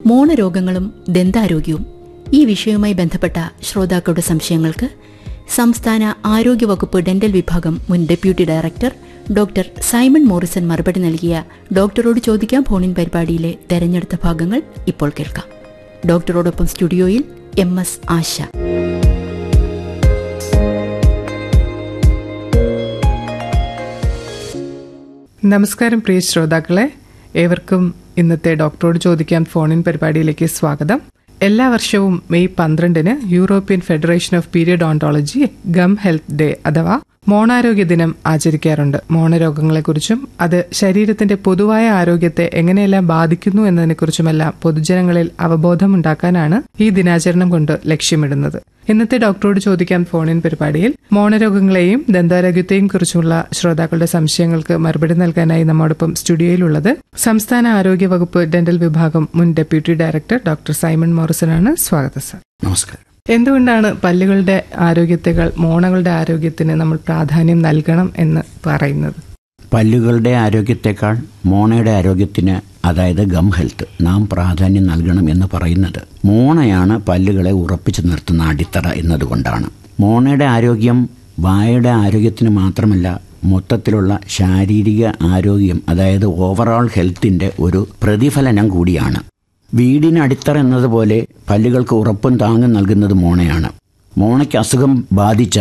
മോണരോഗങ്ങളും ദന്താരോഗ്യവും ഈ വിഷയവുമായി ബന്ധപ്പെട്ട ശ്രോതാക്കളുടെ സംശയങ്ങൾക്ക് സംസ്ഥാന ആരോഗ്യവകുപ്പ് ഡെന്റൽ വിഭാഗം മുൻ deputy director doctor Simon Morrison മറുപടി നൽകിയ ഡോക്ടറോട് ചോദിക്കാം ഫോണിൻ പരിപാടിയിലെ തെരഞ്ഞെടുത്ത ഭാഗങ്ങൾ ഇപ്പോൾ കേൾക്കാം ഡോക്ടറോടൊപ്പം സ്റ്റുഡിയോയിൽ എം എസ് ആശ നമസ്കാരം പ്രിയ ശ്രോതാക്കളെ ഏവർക്കും ഇന്നത്തെ ഡോക്ടറോട് ചോദിക്കാൻ ഫോണിൻ പരിപാടിയിലേക്ക് സ്വാഗതം എല്ലാ വർഷവും മെയ് പന്ത്രണ്ടിന് European federation of periodontology gum health day അഥവാ മോണാരോഗ്യ ദിനം ആചരിക്കാറുണ്ട് മോണരോഗങ്ങളെക്കുറിച്ചും അത് ശരീരത്തിന്റെ പൊതുവായ ആരോഗ്യത്തെ എങ്ങനെയെല്ലാം ബാധിക്കുന്നു എന്നതിനെക്കുറിച്ചുമെല്ലാം പൊതുജനങ്ങളിൽ അവബോധമുണ്ടാക്കാനാണ് ഈ ദിനാചരണം കൊണ്ട് ലക്ഷ്യമിടുന്നത് ഇന്നത്തെ ഡോക്ടറോട് ചോദിക്കാൻ ഫോണിൻ പരിപാടിയിൽ മോണരോഗങ്ങളെയും ദന്താരോഗ്യത്തെയും കുറിച്ചുള്ള ശ്രോതാക്കളുടെ സംശയങ്ങൾക്ക് മറുപടി നൽകാനായി നമ്മോടൊപ്പം സ്റ്റുഡിയോയിലുള്ളത് സംസ്ഥാന ആരോഗ്യ വകുപ്പ് ഡെന്റൽ വിഭാഗം മുൻ ഡെപ്യൂട്ടി ഡയറക്ടർ ഡോക്ടർ സൈമൺ മോറിസനാണ് സ്വാഗതം സർ നമസ്കാരം എന്തുകൊണ്ടാണ് പല്ലുകളുടെ ആരോഗ്യത്തെക്കാൾ മോണകളുടെ ആരോഗ്യത്തിന് നമ്മൾ പ്രാധാന്യം നൽകണം എന്ന് പറയുന്നത് പല്ലുകളുടെ ആരോഗ്യത്തെക്കാൾ മോണയുടെ ആരോഗ്യത്തിന് അതായത് ഗം ഹെൽത്ത് നാം പ്രാധാന്യം നൽകണം എന്ന് പറയുന്നത് മോണയാണ് പല്ലുകളെ ഉറപ്പിച്ചു നിർത്തുന്ന അടിത്തറ എന്നതുകൊണ്ടാണ് മോണയുടെ ആരോഗ്യം വായയുടെ ആരോഗ്യത്തിന് മാത്രമല്ല മൊത്തത്തിലുള്ള ശാരീരിക ആരോഗ്യം അതായത് ഓവറോൾ ഹെൽത്തിൻ്റെ ഒരു പ്രതിഫലനം കൂടിയാണ് വീടിന് അടിത്തറ എന്നതുപോലെ പല്ലുകൾക്ക് ഉറപ്പും താങ്ങും നൽകുന്നത് മോണയാണ് മോണയ്ക്ക് അസുഖം ബാധിച്ച